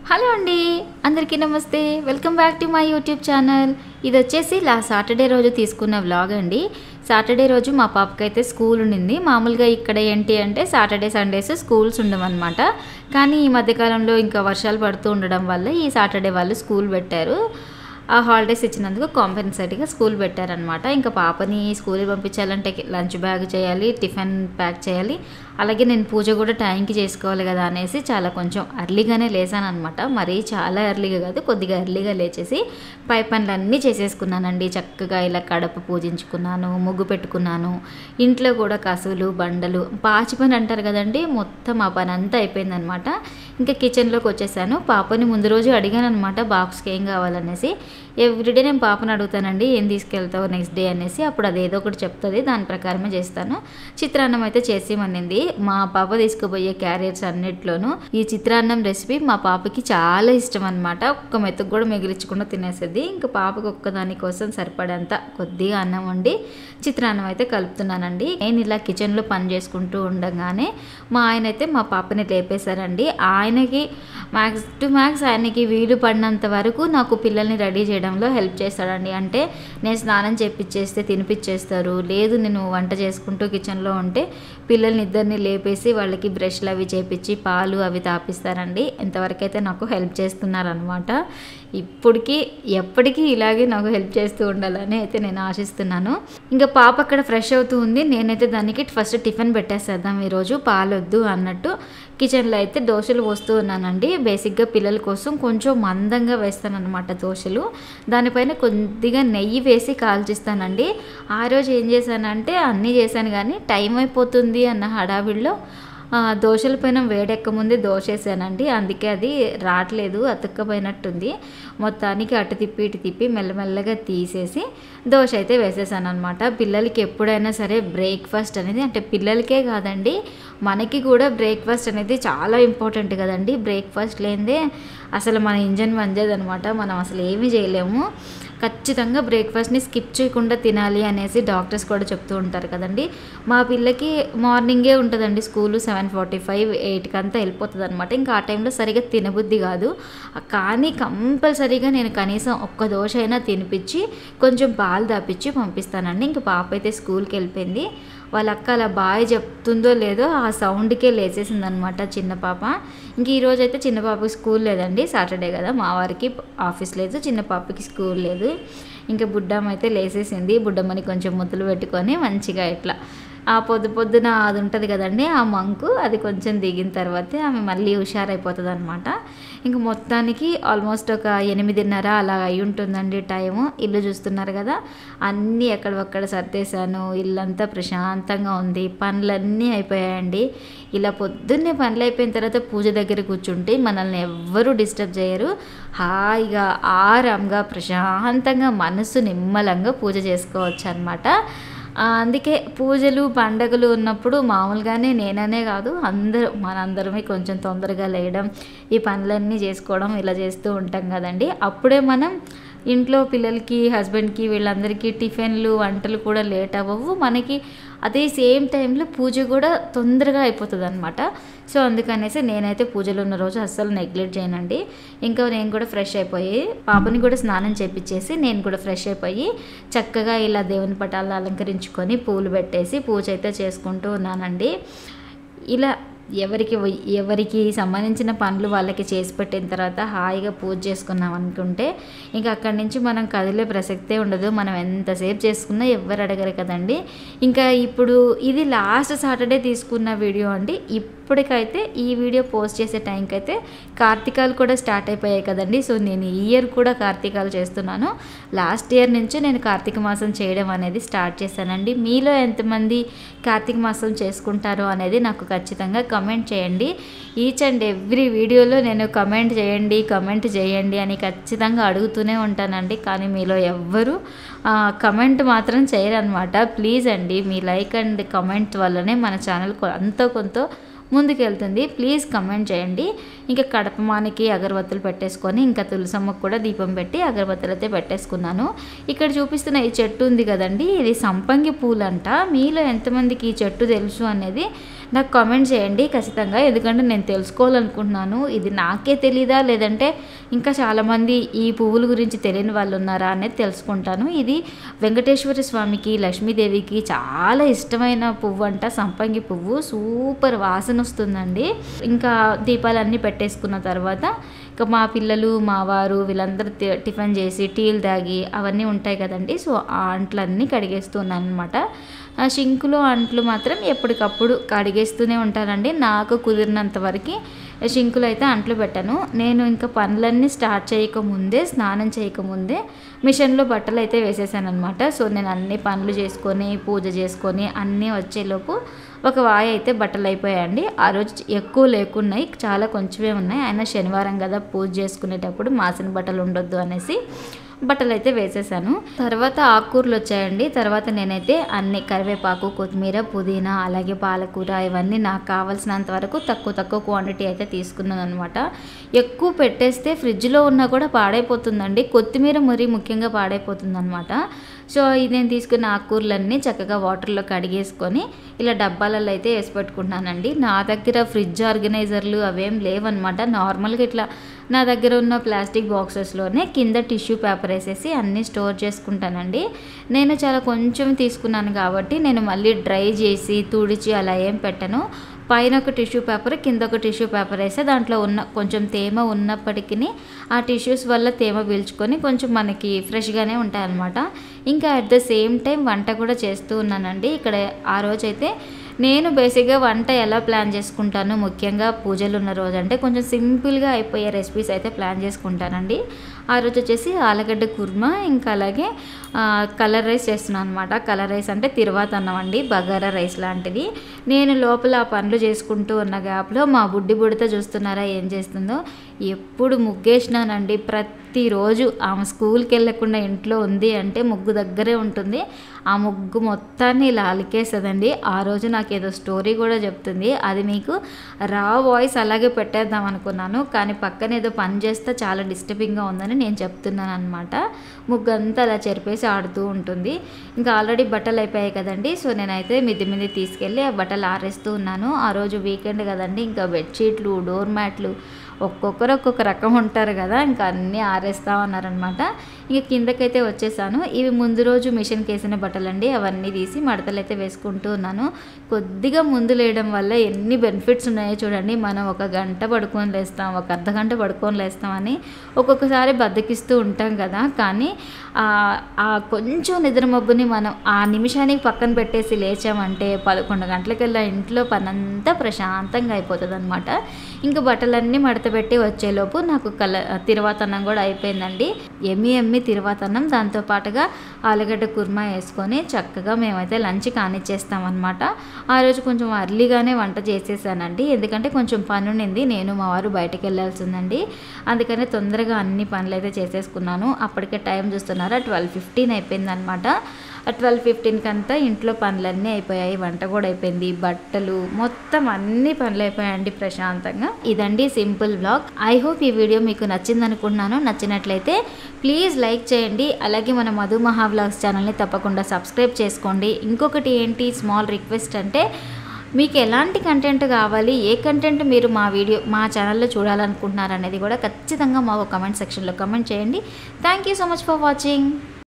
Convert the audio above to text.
hello అండి అందరికీ నమస్తే welcome back to my YouTube channel ఇది వచ్చేసి లాస్ట్ సాటర్డే రోజు తీసుకున్న వ్లాగ్ అండి సాటర్డే రోజు మా పాపకైతే స్కూల్ ఉండింది మామూలుగా ఇక్కడ ఏంటి అంటే సాటర్డే సండేస్ స్కూల్స్ ఉండవన్నమాట కానీ ఈ మధ్యకాలంలో ఇంకా వర్షాలు పడుతూ ఉండడం వల్ల ఈ సాటర్డే వాళ్ళు స్కూల్ పెట్టారు ఆ హాలిడేస్ ఇచ్చినందుకు కాంపెన్సేట్గా స్కూల్ పెట్టారనమాట ఇంకా పాపని స్కూల్కి పంపించాలంటే లంచ్ బ్యాగ్ చేయాలి టిఫిన్ ప్యాక్ చేయాలి అలాగే నేను పూజ కూడా టైంకి చేసుకోవాలి కదా అనేసి చాలా కొంచెం ఎర్లీగానే లేసాను అనమాట మరీ చాలా ఎర్లీగా కాదు కొద్దిగా ఎర్లీగా లేచేసి పై పనులన్నీ చేసేసుకున్నానండి చక్కగా ఇలా కడప పూజించుకున్నాను ముగ్గు పెట్టుకున్నాను ఇంట్లో కూడా కసువులు బండలు పాచి పని అంటారు కదండి మొత్తం ఆ పని అంతా అయిపోయిందనమాట ఇంకా కిచెన్లోకి వచ్చేసాను పాపని ముందు రోజు అడిగాను అనమాట బాక్స్కి ఏం కావాలనేసి ఎవ్రీడే నేను పాపను అడుగుతానండి ఏం తీసుకెళ్తావు నెక్స్ట్ డే అనేసి అప్పుడు అది ఏదో ఒకటి చెప్తుంది దాని ప్రకారమే చేస్తాను చిత్రాన్నం అయితే చేసేమనింది మా పాప తీసుకుపోయే క్యారియర్స్ అన్నిట్లోనూ ఈ చిత్రాన్నం రెసిపీ మా పాపకి చాలా ఇష్టం అనమాట ఒక్క మెతుకు కూడా మిగిలించకుండా తినేసేది ఇంకా పాపకు ఒక్కదాని కోసం సరిపడేంత కొద్దిగా అన్నం వండి చిత్రాన్నం అయితే కలుపుతున్నానండి నేను ఇలా కిచెన్లో పని చేసుకుంటూ ఉండగానే మా ఆయన అయితే మా పాపని లేపేశారండి ఆయనకి మ్యాక్స్ టు మ్యాక్స్ ఆయనకి వీలు పడినంత వరకు నాకు పిల్లల్ని రెడీ చేయడంలో హెల్ప్ చేస్తాడండి అంటే నేను స్నానం చేపించేస్తే తినిపించేస్తారు లేదు నేను వంట చేసుకుంటూ కిచెన్లో ఉంటే పిల్లల్ని ఇద్దరిని లేపేసి వాళ్ళకి బ్రష్లు అవి చేపించి పాలు అవి తాపిస్తారండి ఎంతవరకు అయితే నాకు హెల్ప్ చేస్తున్నారనమాట ఇప్పటికీ ఎప్పటికీ ఇలాగే నాకు హెల్ప్ చేస్తూ ఉండాలని అయితే నేను ఆశిస్తున్నాను ఇంకా పాప అక్కడ ఫ్రెష్ అవుతూ ఉంది నేనైతే దానికి ఫస్ట్ టిఫిన్ పెట్టేసేద్దాం ఈరోజు పాలొద్దు అన్నట్టు కిచెన్లో అయితే దోశలు పోస్తూ ఉన్నానండి బేసిక్గా పిల్లల కోసం కొంచెం మందంగా వేస్తానన్నమాట దోశలు దానిపైన కొద్దిగా నెయ్యి వేసి కాల్చిస్తానండి ఆ రోజు ఏం చేశానంటే అన్నీ చేశాను కానీ టైం అయిపోతుంది అన్న హడావిడిలో ఆ, దోశల పైన వేడెక్క ముందే దోశ వేసానండి అందుకే అది రావట్లేదు అతుక్కపోయినట్టుంది మొత్తానికి అటు తిప్పి ఇటు తిప్పి మెల్లమెల్లగా తీసేసి దోశ అయితే వేసేసాను అనమాట పిల్లలకి ఎప్పుడైనా సరే బ్రేక్ఫాస్ట్ అనేది అంటే పిల్లలకే కాదండి మనకి కూడా బ్రేక్ఫాస్ట్ అనేది చాలా ఇంపార్టెంట్ కదండి బ్రేక్ఫాస్ట్ లేనిదే అసలు మన ఇంజన్ అనమాట మనం అసలు ఏమీ చేయలేము ఖచ్చితంగా బ్రేక్ఫాస్ట్ని స్కిప్ చేయకుండా తినాలి అనేసి డాక్టర్స్ కూడా చెప్తూ ఉంటారు కదండి మా పిల్లకి మార్నింగే ఉంటుందండి స్కూలు సెవెన్ ఫార్టీ ఫైవ్ ఎయిట్కి అంతా వెళ్ళిపోతుంది అనమాట ఇంకా ఆ టైంలో సరిగ్గా తినబుద్ధి కాదు కానీ కంపల్సరీగా నేను కనీసం ఒక్క దోశ అయినా తినిపించి కొంచెం పాలు దాపించి పంపిస్తానండి ఇంకా పాప అయితే స్కూల్కి వెళ్ళిపోయింది వాళ్ళ అక్క అలా బాయ్ చెప్తుందో లేదో ఆ సౌండ్కే లేచేసింది అనమాట చిన్న పాప ఇంక ఈరోజు అయితే చిన్న పాపకి స్కూల్ లేదండి సాటర్డే కదా మా వారికి ఆఫీస్ లేదు చిన్న పాపకి స్కూల్ లేదు ఇంకా బుడ్డమ్మ అయితే లేసేసింది బుడ్డమ్మని కొంచెం ముద్దులు పెట్టుకొని మంచిగా ఇట్లా ఆ పొద్దు పొద్దున అది ఉంటుంది కదండి ఆ మంకు అది కొంచెం దిగిన తర్వాతే ఆమె మళ్ళీ హుషారైపోతుంది అనమాట ఇంకా మొత్తానికి ఆల్మోస్ట్ ఒక ఎనిమిదిన్నర అలా అయి ఉంటుందండి టైము ఇల్లు చూస్తున్నారు కదా అన్నీ ఎక్కడొక్కడ సర్దేశాను ఇల్లంతా ప్రశాంతంగా ఉంది పనులన్నీ అయిపోయాయండి ఇలా పొద్దున్నే పనులు అయిపోయిన తర్వాత పూజ దగ్గర కూర్చుంటే మనల్ని ఎవ్వరూ డిస్టర్బ్ చేయరు హాయిగా ఆరాంగా ప్రశాంతంగా మనసు నిమ్మలంగా పూజ చేసుకోవచ్చు అనమాట ఆ, అందుకే పూజలు పండగలు ఉన్నప్పుడు మామూలుగానే నేననే కాదు అందరూ మనందరమే కొంచెం తొందరగా లేయడం ఈ పనులన్నీ చేసుకోవడం ఇలా చేస్తూ ఉంటాం కదండి అప్పుడే మనం ఇంట్లో పిల్లలకి హస్బెండ్కి వీళ్ళందరికీ టిఫిన్లు వంటలు కూడా లేట్ అవ్వవు మనకి అదే సేమ్ టైంలో పూజ కూడా తొందరగా అయిపోతుంది అనమాట సో అందుకనేసి నేనైతే పూజలు ఉన్న రోజు అస్సలు నెగ్లెక్ట్ చేయనండి ఇంకా నేను కూడా ఫ్రెష్ అయిపోయి పాపని కూడా స్నానం చేపించేసి నేను కూడా ఫ్రెష్ అయిపోయి చక్కగా ఇలా దేవుని పటాలను అలంకరించుకొని పూలు పెట్టేసి పూజ అయితే చేసుకుంటూ ఉన్నానండి ఇలా ఎవరికి ఎవరికి సంబంధించిన పనులు వాళ్ళకి చేసి పెట్టిన తర్వాత హాయిగా పూజ చేసుకున్నాం అనుకుంటే ఇంకా అక్కడి నుంచి మనం కదిలే ప్రసక్తే ఉండదు మనం ఎంతసేపు చేసుకున్నా ఎవ్వరు అడగరు కదండి ఇంకా ఇప్పుడు ఇది లాస్ట్ సాటర్డే తీసుకున్న వీడియో అండి ఇప్పటికైతే ఈ వీడియో పోస్ట్ చేసే టైంకి అయితే కార్తీకాలు కూడా స్టార్ట్ అయిపోయాయి కదండి సో నేను ఈ ఇయర్ కూడా కార్తీకాలు చేస్తున్నాను లాస్ట్ ఇయర్ నుంచి నేను కార్తీక మాసం చేయడం అనేది స్టార్ట్ చేశానండి మీలో ఎంతమంది కార్తీక మాసం చేసుకుంటారో అనేది నాకు ఖచ్చితంగా కమెంట్ చేయండి ఈచ్ అండ్ ఎవ్రీ వీడియోలో నేను కమెంట్ చేయండి కమెంట్ చేయండి అని ఖచ్చితంగా అడుగుతూనే ఉంటానండి కానీ మీలో ఎవ్వరు కమెంట్ మాత్రం చేయరనమాట ప్లీజ్ అండి మీ లైక్ అండ్ కమెంట్ వల్లనే మన ఛానల్ అంతో కొంత ముందుకెళ్తుంది ప్లీజ్ కమెంట్ చేయండి ఇంకా కడపమానికి అగరబత్తులు పెట్టేసుకొని ఇంకా తులసమ్మకు కూడా దీపం పెట్టి అగరబత్తులు అయితే పెట్టేసుకున్నాను ఇక్కడ చూపిస్తున్న ఈ చెట్టు ఉంది కదండి ఇది సంపంగి పూలంట మీలో ఎంతమందికి ఈ చెట్టు తెలుసు అనేది నాకు కామెంట్ చేయండి ఖచ్చితంగా ఎందుకంటే నేను తెలుసుకోవాలనుకుంటున్నాను ఇది నాకే తెలీదా లేదంటే ఇంకా చాలామంది ఈ పువ్వుల గురించి తెలియని వాళ్ళు ఉన్నారా అనేది తెలుసుకుంటాను ఇది వెంకటేశ్వర స్వామికి లక్ష్మీదేవికి చాలా ఇష్టమైన పువ్వు అంట సంపంగి పువ్వు సూపర్ వాసన వస్తుందండి ఇంకా దీపాలన్నీ పెట్టేసుకున్న తర్వాత ఇంకా మా పిల్లలు మా వారు వీళ్ళందరూ టి- టిఫిన్ చేసి టీలు తాగి అవన్నీ ఉంటాయి కదండి సో ఆ అంట్లన్నీ కడిగేస్తున్నాను అనమాట ఆ షింకులో అంట్లు మాత్రం ఎప్పటికప్పుడు కడిగేస్తూనే ఉంటానండి నాకు కుదిరినంత వరకు షింకులో అయితే అంట్లు పెట్టాను నేను ఇంకా పనులన్నీ స్టార్ట్ చేయకముందే స్నానం చేయకముందే మిషన్లో బట్టలు అయితే వేసేసాను అనమాట సో నేను అన్ని పనులు చేసుకొని పూజ చేసుకొని అన్నీ వచ్చేలోపు ఒక వాయి అయితే బట్టలు అయిపోయాయండి ఆ రోజు ఎక్కువ లేకున్నాయి చాలా కొంచెమే ఉన్నాయి అయినా శనివారం కదా పూజ చేసుకునేటప్పుడు మాసిన బట్టలు ఉండొద్దు అనేసి బట్టలు అయితే వేసేసాను తర్వాత ఆకుకూరలు వచ్చాయండి తర్వాత నేనైతే అన్ని కరివేపాకు కొత్తిమీర పుదీనా అలాగే పాలకూర ఇవన్నీ నాకు కావాల్సినంత వరకు తక్కువ తక్కువ క్వాంటిటీ అయితే తీసుకున్నాను అనమాట ఎక్కువ పెట్టేస్తే ఫ్రిడ్జ్లో ఉన్నా కూడా పాడైపోతుందండి కొత్తిమీర మరీ ముఖ్యంగా పాడైపోతుంది అనమాట సో ఇది నేను తీసుకున్న ఆకుకూరలన్నీ చక్కగా వాటర్లో కడిగేసుకొని ఇలా డబ్బాలలో అయితే వేసి పెట్టుకుంటున్నానండి నా దగ్గర ఫ్రిడ్జ్ ఆర్గనైజర్లు అవేం లేవన్నమాట నార్మల్గా ఇట్లా నా దగ్గర ఉన్న ప్లాస్టిక్ బాక్సెస్లోనే కింద టిష్యూ పేపర్ వేసేసి అన్నీ స్టోర్ చేసుకుంటానండి నేను చాలా కొంచెం తీసుకున్నాను కాబట్టి నేను మళ్ళీ డ్రై చేసి తుడిచి అలా ఏం పెట్టను పైన ఒక టిష్యూ పేపర్ కింద ఒక టిష్యూ పేపర్ వేస్తే దాంట్లో ఉన్న కొంచెం తేమ ఉన్నప్పటికీ ఆ టిష్యూస్ వల్ల తేమ పీల్చుకొని కొంచెం మనకి ఫ్రెష్గానే ఉంటాయన్నమాట ఇంకా అట్ ద సేమ్ టైం వంట కూడా చేస్తూ ఉన్నానండి ఇక్కడ ఆ రోజైతే నేను బేసిక్గా వంట ఎలా ప్లాన్ చేసుకుంటాను ముఖ్యంగా పూజలు ఉన్న రోజు అంటే కొంచెం సింపుల్గా అయిపోయే రెసిపీస్ అయితే ప్లాన్ చేసుకుంటానండి ఆ రోజు వచ్చేసి ఆలుగడ్డ కుర్మా ఇంకా అలాగే ఆ, కలర్ రైస్ చేస్తున్నాను అనమాట కలర్ రైస్ అంటే తిరువాత అన్నం అండి బగారా రైస్ లాంటిది నేను లోపల ఆ పనులు చేసుకుంటూ ఉన్న గ్యాప్లో మా బుడ్డి బుడిత చూస్తున్నారా ఏం చేస్తుందో ఎప్పుడు ముగ్గేసినానండి ప్రతిరోజు ఆమె స్కూల్కి వెళ్ళకుండా ఇంట్లో ఉంది అంటే ముగ్గు దగ్గరే ఉంటుంది ఆ ముగ్గు మొత్తాన్ని ఇలా అలికేస్తుందండి ఆ రోజు నాకు ఏదో స్టోరీ కూడా చెప్తుంది అది మీకు రా వాయిస్ అలాగే పెట్టేద్దాం అనుకున్నాను కానీ పక్కన ఏదో పని చేస్తే చాలా డిస్టర్బింగ్గా ఉందని నేను చెప్తున్నాను అనమాట ముగ్గు అంతా అలా చెరిపేసి ఆడుతూ ఉంటుంది ఇంకా ఆల్రెడీ బట్టలు అయిపోయాయి కదండి సో నేనైతే మిద్ది మీద తీసుకెళ్ళి ఆ బట్టలు ఆరేస్తూ ఉన్నాను ఆ రోజు వీకెండ్ కదండి ఇంకా బెడ్షీట్లు డోర్ మ్యాట్లు ఒక్కొక్కరు ఒక్కొక్క రకం ఉంటారు కదా ఇంకా అన్నీ ఆరేస్తా ఉన్నారనమాట ఇక కిందకైతే వచ్చేసాను ఇవి ముందు రోజు మిషన్కి వేసిన బట్టలండి అవన్నీ తీసి మడతలు అయితే వేసుకుంటూ ఉన్నాను కొద్దిగా ముందు లేయడం వల్ల ఎన్ని బెనిఫిట్స్ ఉన్నాయో చూడండి మనం ఒక గంట పడుకొని లేస్తాం ఒక అర్ధ గంట పడుకొని లేస్తామని ఒక్కొక్కసారి బద్దకిస్తూ ఉంటాం కదా కానీ ఆ ఆ కొంచెం నిద్ర మబ్బుని మనం ఆ నిమిషానికి పక్కన పెట్టేసి లేచామంటే పదకొండు గంటలకల్లా ఇంట్లో పనంతా ప్రశాంతంగా అయిపోతుంది అనమాట ఇంకా బట్టలన్నీ మడతపెట్టి వచ్చేలోపు నాకు కల తిరువాతన్నం కూడా అయిపోయిందండి ఎమ్మి ఎమ్మి తిరువాతన్నం దాంతో పాటుగా ఆలుగడ్డ కుర్మా వేసుకొని చక్కగా మేమైతే లంచ్ కానిచ్చేస్తామన్నమాట ఆ రోజు కొంచెం అర్లీగానే వంట చేసేసానండి ఎందుకంటే కొంచెం పని ఉండింది నేను మా వారు బయటకు వెళ్ళాల్సిందండి అందుకని తొందరగా అన్ని పనులు అయితే చేసేసుకున్నాను అప్పటికే టైం చూస్తున్నారా ట్వెల్వ్ ఫిఫ్టీన్ అయిపోయిందనమాట ట్వెల్వ్ ఫిఫ్టీన్కి అంతా ఇంట్లో పనులన్నీ అయిపోయాయి వంట కూడా అయిపోయింది బట్టలు మొత్తం అన్ని పనులు అయిపోయాయండి ప్రశాంతంగా ఇదండి సింపుల్ బ్లాగ్ ఐ హోప్ ఈ వీడియో మీకు నచ్చింది అనుకుంటున్నాను నచ్చినట్లయితే ప్లీజ్ లైక్ చేయండి అలాగే మన మధు మహా బ్లాగ్స్ ఛానల్ని తప్పకుండా సబ్స్క్రైబ్ చేసుకోండి ఇంకొకటి ఏంటి స్మాల్ రిక్వెస్ట్ అంటే మీకు ఎలాంటి కంటెంట్ కావాలి ఏ కంటెంట్ మీరు మా వీడియో మా ఛానల్లో చూడాలనుకుంటున్నారు అనేది కూడా ఖచ్చితంగా మా కమెంట్ సెక్షన్లో కమెంట్ చేయండి thank you so much for watching